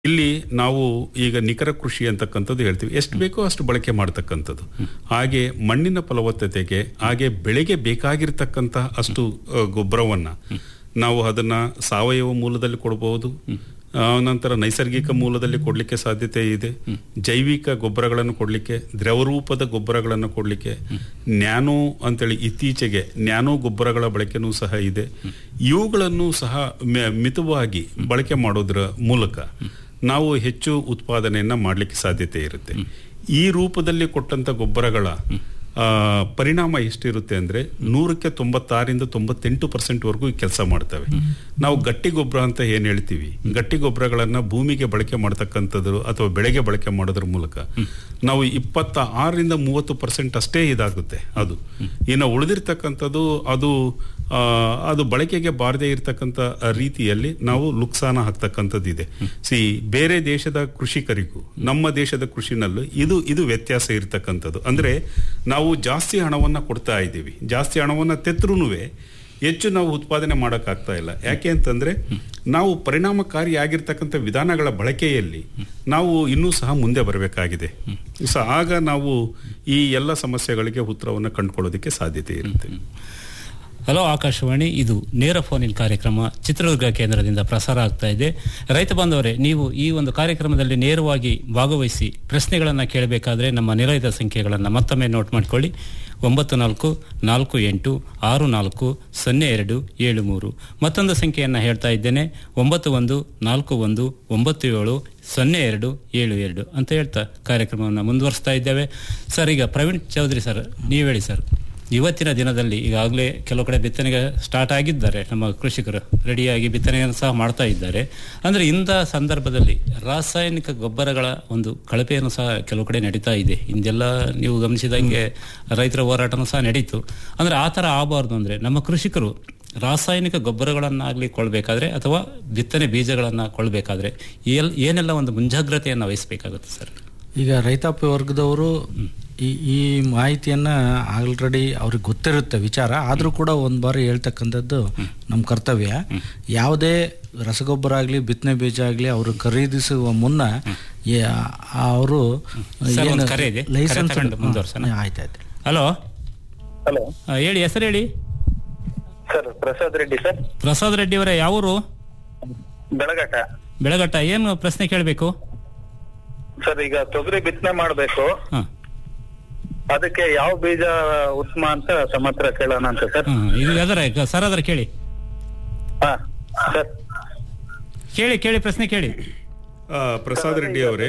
ಇಲ್ಲಿ ನಾವು ಈಗ ನಿಖರ ಕೃಷಿ ಅಂತಕ್ಕಂಥದ್ದು ಹೇಳ್ತೀವಿ ಎಷ್ಟು ಬೇಕೋ ಅಷ್ಟು ಬಳಕೆ ಮಾಡ್ತಕ್ಕಂಥದ್ದು ಹಾಗೆ ಮಣ್ಣಿನ ಫಲವತ್ತತೆಗೆ ಹಾಗೆ ಬೆಳೆಗೆ ಬೇಕಾಗಿರ್ತಕ್ಕಂಥ ಅಷ್ಟು ಆ, ಗೊಬ್ಬರವನ್ನ ನಾವು ಅದನ್ನ ಸಾವಯವ ಮೂಲದಲ್ಲಿ ಕೊಡಬಹುದು ಆ, ನಂತರ ನೈಸರ್ಗಿಕ ಮೂಲದಲ್ಲಿ ಕೊಡ್ಲಿಕ್ಕೆ ಸಾಧ್ಯತೆ ಇದೆ ಜೈವಿಕ ಗೊಬ್ಬರಗಳನ್ನು ಕೊಡ್ಲಿಕ್ಕೆ ದ್ರವರೂಪದ ಗೊಬ್ಬರಗಳನ್ನು ಕೊಡ್ಲಿಕ್ಕೆ ನ್ಯಾನೋ ಅಂತೇಳಿ ಇತ್ತೀಚೆಗೆ ನ್ಯಾನೋ ಗೊಬ್ಬರಗಳ ಬಳಕೆನೂ ಸಹ ಇದೆ ಇವುಗಳನ್ನು ಸಹ ಮ- ಮಿತವಾಗಿ ಬಳಕೆ ಮಾಡೋದ್ರ ಮೂಲಕ ನಾವು ಹೆಚ್ಚು ಉತ್ಪಾದನೆಯನ್ನ ಮಾಡಲಿಕ್ಕೆ ಸಾಧ್ಯತೆ ಇರುತ್ತೆ ಈ ರೂಪದಲ್ಲಿ ಕೊಟ್ಟಂತ ಗೊಬ್ಬರಗಳ ಆ, ಪರಿಣಾಮ ಎಷ್ಟಿರುತ್ತೆ ಅಂದ್ರೆ ನೂರಕ್ಕೆ ತೊಂಬತ್ತಾರಿಂದ ತೊಂಬತ್ತೆಂಟು ಪರ್ಸೆಂಟ್ ವರೆಗೂ ಕೆಲಸ ಮಾಡ್ತವೆ ನಾವು ಗಟ್ಟಿ ಗೊಬ್ಬರ ಅಂತ ಏನ್ ಹೇಳ್ತೀವಿ ಗಟ್ಟಿ ಗೊಬ್ಬರಗಳನ್ನ ಭೂಮಿಗೆ ಬಳಕೆ ಮಾಡ್ತಕ್ಕಂಥದ್ದು ಅಥವಾ ಬೆಳೆಗೆ ಬಳಕೆ ಮಾಡೋದ್ರ ಮೂಲಕ ನಾವು ಇಪ್ಪತ್ತ ಆರರಿಂದ ಮೂವತ್ತು ಪರ್ಸೆಂಟ್ ಅಷ್ಟೇ ಇದಾಗುತ್ತೆ ಅದು ಇನ್ನು ಉಳಿದಿರ್ತಕ್ಕಂಥದ್ದು ಅದು ಆ, ಅದು ಬಳಕೆಗೆ ಬಾರದೇ ಇರತಕ್ಕಂಥ ರೀತಿಯಲ್ಲಿ ನಾವು ಲುಕ್ಸಾನ ಹಾಕ್ತಕ್ಕಂಥದ್ದು ಇದೆ ಸಿ ಬೇರೆ ದೇಶದ ಕೃಷಿಕರಿಗೂ ನಮ್ಮ ದೇಶದ ಕೃಷಿನಲ್ಲೂ ಇದು ಇದು ವ್ಯತ್ಯಾಸ ಇರತಕ್ಕಂಥದ್ದು ಅಂದ್ರೆ ನಾವು ಜಾಸ್ತಿ ಹಣವನ್ನ ಕೊಡ್ತಾ ಇದ್ದೀವಿ ಜಾಸ್ತಿ ಹಣವನ್ನ ತೆತ್ರುನುವೆ ಹೆಚ್ಚು ನಾವು ಉತ್ಪಾದನೆ ಮಾಡೋಕ್ಕಾಗ್ತಾ ಇಲ್ಲ ಯಾಕೆ ಅಂತಂದ್ರೆ ನಾವು ಪರಿಣಾಮಕಾರಿ ಆಗಿರ್ತಕ್ಕಂಥ ವಿಧಾನಗಳ ಬಳಕೆಯಲ್ಲಿ ನಾವು ಇನ್ನೂ ಸಹ ಮುಂದೆ ಬರಬೇಕಾಗಿದೆ ಸೊ ಆಗ ನಾವು ಈ ಎಲ್ಲ ಸಮಸ್ಯೆಗಳಿಗೆ ಉತ್ತರವನ್ನು ಕಂಡುಕೊಳ್ಳೋದಕ್ಕೆ ಸಾಧ್ಯತೆ ಇರುತ್ತೆ ಹಲೋ ಆಕಾಶವಾಣಿ ಇದು ನೇರ ಫೋನಿನ್ ಕಾರ್ಯಕ್ರಮ ಚಿತ್ರದುರ್ಗ ಕೇಂದ್ರದಿಂದ ಪ್ರಸಾರ ಆಗ್ತಾ ಇದೆ ರೈತ ಬಾಂಧವರೇ ನೀವು ಈ ಒಂದು ಕಾರ್ಯಕ್ರಮದಲ್ಲಿ ನೇರವಾಗಿ ಭಾಗವಹಿಸಿ ಪ್ರಶ್ನೆಗಳನ್ನು ಕೇಳಬೇಕಾದ್ರೆ ನಮ್ಮ ನಿಲಯದ ಸಂಖ್ಯೆಗಳನ್ನು ಮತ್ತೊಮ್ಮೆ ನೋಟ್ ಮಾಡಿಕೊಳ್ಳಿ ಒಂಬತ್ತು ನಾಲ್ಕು ನಾಲ್ಕು ಎಂಟು ಆರು ನಾಲ್ಕು ಸೊನ್ನೆ ಎರಡು ಏಳು ಮೂರು ಮತ್ತೊಂದು ಸಂಖ್ಯೆಯನ್ನು ಹೇಳ್ತಾ ಇದ್ದೇನೆ ಒಂಬತ್ತು ಒಂದು ನಾಲ್ಕು ಒಂದು ಒಂಬತ್ತು ಏಳು ಸೊನ್ನೆ ಎರಡು ಏಳು ಎರಡು ಅಂತ ಹೇಳ್ತಾ ಕಾರ್ಯಕ್ರಮವನ್ನು ಮುಂದುವರಿಸ್ತಾ ಇದ್ದೇವೆ ಸರ್ ಈಗ ಪ್ರವೀಣ್ ಚೌಧರಿ ಸರ್ ನೀವು ಹೇಳಿ ಸರ್ ಇವತ್ತಿನ ದಿನದಲ್ಲಿ ಈಗಾಗಲೇ ಕೆಲವು ಕಡೆ ಬಿತ್ತನೆಗೆ ಸ್ಟಾರ್ಟ್ ಆಗಿದ್ದಾರೆ ನಮ್ಮ ಕೃಷಿಕರು ರೆಡಿಯಾಗಿ ಬಿತ್ತನೆಯನ್ನು ಸಹ ಮಾಡ್ತಾ ಇದ್ದಾರೆ ಅಂದರೆ ಇಂಥ ಸಂದರ್ಭದಲ್ಲಿ ರಾಸಾಯನಿಕ ಗೊಬ್ಬರಗಳ ಒಂದು ಕಳಪೆಯನ್ನು ಸಹ ಕೆಲವು ಕಡೆ ನಡೀತಾ ಇದೆ ಇಂದೆಲ್ಲ ನೀವು ಗಮನಿಸಿದಂಗೆ ರೈತರ ಹೋರಾಟನೂ ಸಹ ನಡೀತು ಅಂದರೆ ಆ ಥರ ಆಗಬಾರ್ದು ಅಂದರೆ ನಮ್ಮ ಕೃಷಿಕರು ರಾಸಾಯನಿಕ ಗೊಬ್ಬರಗಳನ್ನಾಗಲಿ ಕೊಡಬೇಕಾದ್ರೆ ಅಥವಾ ಬಿತ್ತನೆ ಬೀಜಗಳನ್ನು ಕೊಡಬೇಕಾದ್ರೆ ಎಲ್ ಏನೆಲ್ಲ ಒಂದು ಮುಂಜಾಗ್ರತೆಯನ್ನು ವಹಿಸಬೇಕಾಗುತ್ತೆ ಸರ್ ಈಗ ರೈತಾಪಿ ವರ್ಗದವರು ಈ ಈ ಮಾಹಿತಿಯನ್ನ ಆಲ್ರೆಡಿ ಅವ್ರಿಗೆ ಗೊತ್ತಿರುತ್ತೆ ವಿಚಾರ ಆದರೂ ಕೂಡ ಒಂದು ಬಾರಿ ಹೇಳ್ತಕ್ಕಂಥದ್ದು ನಮ್ಮ ಕರ್ತವ್ಯ ಯಾವುದೇ ರಸಗೊಬ್ಬರ ಆಗಲಿ ಬಿತ್ತನೆ ಬೀಜ ಆಗಲಿ ಅವರು ಖರೀದಿಸುವ ಮುನ್ನ ಅವರು ಸರ್, ಒಂದು ಕರೆ ಇದೆ. ಕರೆ ಲೈಸೆನ್ಸ್ ತಗೊಂಡು ಮುಂದುವರ್ಸೋಣ? ಆಯ್ತಾಯ್ತು ಹಲೋ ಹಲೋ ಆ, ಹೇಳಿ ಹೆಸರು ಹೇಳಿ ಸರ್ ಪ್ರಸಾದ್ ರೆಡ್ಡಿ ಸರ್ ಪ್ರಸಾದ್ ರೆಡ್ಡಿ ಅವರೇ ಯಾವೂರು ಬೆಳಗಟ್ಟ ಬೆಳಗಟ್ಟ ಏನು ಪ್ರಶ್ನೆ ಕೇಳಬೇಕು ಸರ್ ಈಗ ತೊಗರಿ ಬಿತ್ತನೆ ಮಾಡ್ಬೇಕು ಹಾಂ ಅದಕ್ಕೆ ಯಾವ ಬೀಜ ಉತ್ತಮ ಅಂತ ತಮ್ಮ ಹತ್ರ ಕೇಳೋಣ ಅಂತ ಸರ್ ಹಾಂ ಇದು ಅದರ ಸರ್ ಅದರ ಕೇಳಿ ಹಾ ಸರ್ ಕೇಳಿ ಕೇಳಿ ಪ್ರಶ್ನೆ ಕೇಳಿ ಆ, ಪ್ರಸಾದ್ ರೆಡ್ಡಿ ಅವರೇ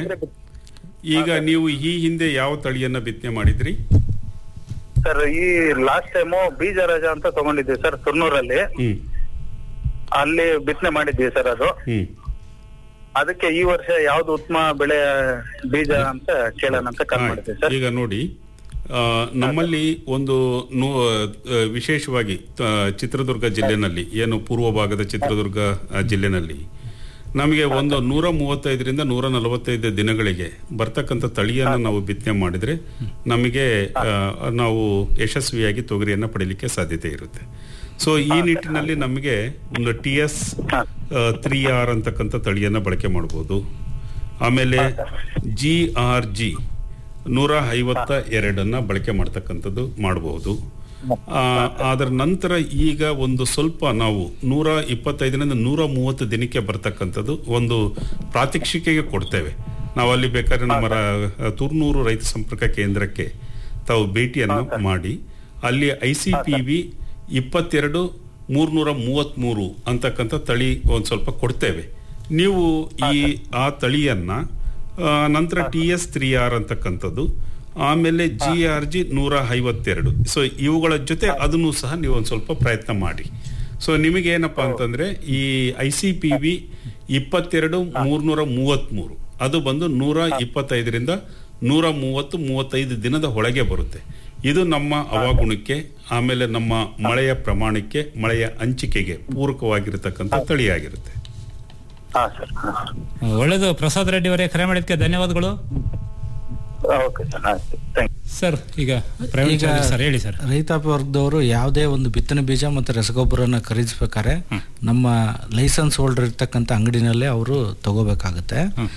ಈಗ ನೀವು ಈ ಹಿಂದೆ ಯಾವ ತಳಿಯನ್ನ ಬಿತ್ತನೆ ಮಾಡಿದ್ರಿ ಸರ್ ಈ ಲಾಸ್ಟ್ ಟೈಮು ಬೀಜ ರಜಾ ಅಂತ ತಗೊಂಡಿದ್ವಿ ಸರ್ ತುರ್ನೂರಲ್ಲಿ ಹ್ಮ್ ಅಲ್ಲಿ ಬಿತ್ತನೆ ಮಾಡಿದ್ವಿ ಸರ್ ಅದು ಹ್ಮ್ ಅದಕ್ಕೆ ಈ ವರ್ಷ ಯಾವ್ದು ಉತ್ತಮ ಬೆಳೆ ಬೀಜ ಅಂತ ಕೇಳೋಣ ಅಂತ ಕಾಲ್ ಮಾಡಿದ್ವಿ ಸರ್ ಈಗ ನೋಡಿ ಆ, ನಮ್ಮಲ್ಲಿ ಒಂದು ನೂ- ಆ, ವಿಶೇಷವಾಗಿ ಆ, ಚಿತ್ರದುರ್ಗ ಜಿಲ್ಲೆನಲ್ಲಿ ಏನು ಪೂರ್ವ ಭಾಗದ ಚಿತ್ರದುರ್ಗ ಆ, ಜಿಲ್ಲೆನಲ್ಲಿ ನಮಗೆ ಒಂದು ನೂರ ಮೂವತ್ತೈದರಿಂದ ನೂರ ನಲವತ್ತೈದು ದಿನಗಳಿಗೆ ಬರ್ತಕ್ಕಂಥ ತಳಿಯನ್ನು ನಾವು ಬಿತ್ತನೆ ಮಾಡಿದ್ರೆ ನಮಗೆ ಆ, ನಾವು ಯಶಸ್ವಿಯಾಗಿ ತೊಗರಿಯನ್ನು ಪಡಿಲಿಕ್ಕೆ ಸಾಧ್ಯತೆ ಇರುತ್ತೆ ಸೊ ಈ ನಿಟ್ಟಿನಲ್ಲಿ ನಮಗೆ ಒಂದು ಟಿ ಎಸ್ ತ್ರೀ ಆರ್ ಅಂತಕ್ಕಂಥ ತಳಿಯನ್ನು ಬಳಕೆ ಮಾಡ್ಬೋದು ಆಮೇಲೆ ಜಿ ಆರ್ ಜಿ ನೂರ ಐವತ್ತ ಎರಡನ್ನ ಬಳಕೆ ಮಾಡ್ತಕ್ಕಂಥದ್ದು ಮಾಡಬಹುದು ಅದರ ನಂತರ ಈಗ ಒಂದು ಸ್ವಲ್ಪ ನಾವು ನೂರ ಇಪ್ಪತ್ತೈದರಿಂದ ನೂರ ಮೂವತ್ತು ದಿನಕ್ಕೆ ಬರ್ತಕ್ಕಂಥದ್ದು ಒಂದು ಪ್ರಾತ್ಯಕ್ಷಿಕೆಗೆ ಕೊಡ್ತೇವೆ ನಾವು ಅಲ್ಲಿ ಬೇಕಾದ್ರೆ ನಮ್ಮ ರ- ತುರ್ನೂರು ರೈತ ಸಂಪರ್ಕ ಕೇಂದ್ರಕ್ಕೆ ತಾವು ಭೇಟಿಯನ್ನು ಮಾಡಿ ಅಲ್ಲಿ ಐ ಸಿ ಪಿ ವಿ ಇಪ್ಪತ್ತೆರಡು ಮೂರ್ನೂರ ಮೂವತ್ತ್ಮೂರು ಅಂತಕ್ಕಂಥ ತಳಿ ಒಂದು ಸ್ವಲ್ಪ ಕೊಡ್ತೇವೆ ನೀವು ಈ ಆ ತಳಿಯನ್ನ ಆ, ನಂತರ ಟಿ ಎಸ್ ತ್ರೀ ಆರ್ ಅಂತಕ್ಕಂಥದ್ದು ಆಮೇಲೆ ಜಿ ಆರ್ ಜಿ ನೂರ ಐವತ್ತೆರಡು ಸೊ ಇವುಗಳ ಜೊತೆ ಅದನ್ನು ಸಹ ನೀವು ಒಂದು ಸ್ವಲ್ಪ ಪ್ರಯತ್ನ ಮಾಡಿ ಸೊ ನಿಮಗೆ ಏನಪ್ಪಾ ಅಂತಂದ್ರೆ ಈ ಐ ಸಿ ಪಿ ವಿ ಇಪ್ಪತ್ತೆರಡು ಮೂರ್ನೂರ ಮೂವತ್ತ್ಮೂರು ಅದು ಬಂದು ನೂರ ಇಪ್ಪತ್ತೈದರಿಂದ ನೂರ ಮೂವತ್ತು ಮೂವತ್ತೈದು ದಿನದ ಒಳಗೆ ಬರುತ್ತೆ ಇದು ನಮ್ಮ ಹವಾಗುಣಕ್ಕೆ ಆಮೇಲೆ ನಮ್ಮ ಮಳೆಯ ಪ್ರಮಾಣಕ್ಕೆ ಮಳೆಯ ಹಂಚಿಕೆಗೆ ಪೂರಕವಾಗಿರತಕ್ಕಂಥ ತಳಿಯಾಗಿರುತ್ತೆ ಹಾ ಸರ್ ಒಳ್ಳೆಯದು ಪ್ರಸಾದ್ ರೆಡ್ಡಿ ಅವರೇ ಕರೆ ಮಾಡಿದ್ದಕ್ಕೆ ಧನ್ಯವಾದಗಳು ಓಕೆ ಸರ್ ಆಯ್ತು ಥ್ಯಾಂಕ್ ಯು ಸರ್ ಈಗ ಪ್ರವೀಣ್ ಈಗ ಚೌಧರಿ ಸರ್ ಹೇಳಿ ಸರ್ ರೈತಾಪಿ ವರ್ಗದವರು ಯಾವುದೇ ಒಂದು ಬಿತ್ತನೆ ಬೀಜ ಮತ್ತು ರಸಗೊಬ್ಬರನ ಖರೀದಿಸ್ಬೇಕಾದ್ರೆ ನಮ್ಮ ಲೈಸೆನ್ಸ್ ಹೋಲ್ಡರ್ ಇರ್ತಕ್ಕಂಥ ಅಂಗಡಿನಲ್ಲೇ ಅವರು ತಗೋಬೇಕಾಗುತ್ತೆ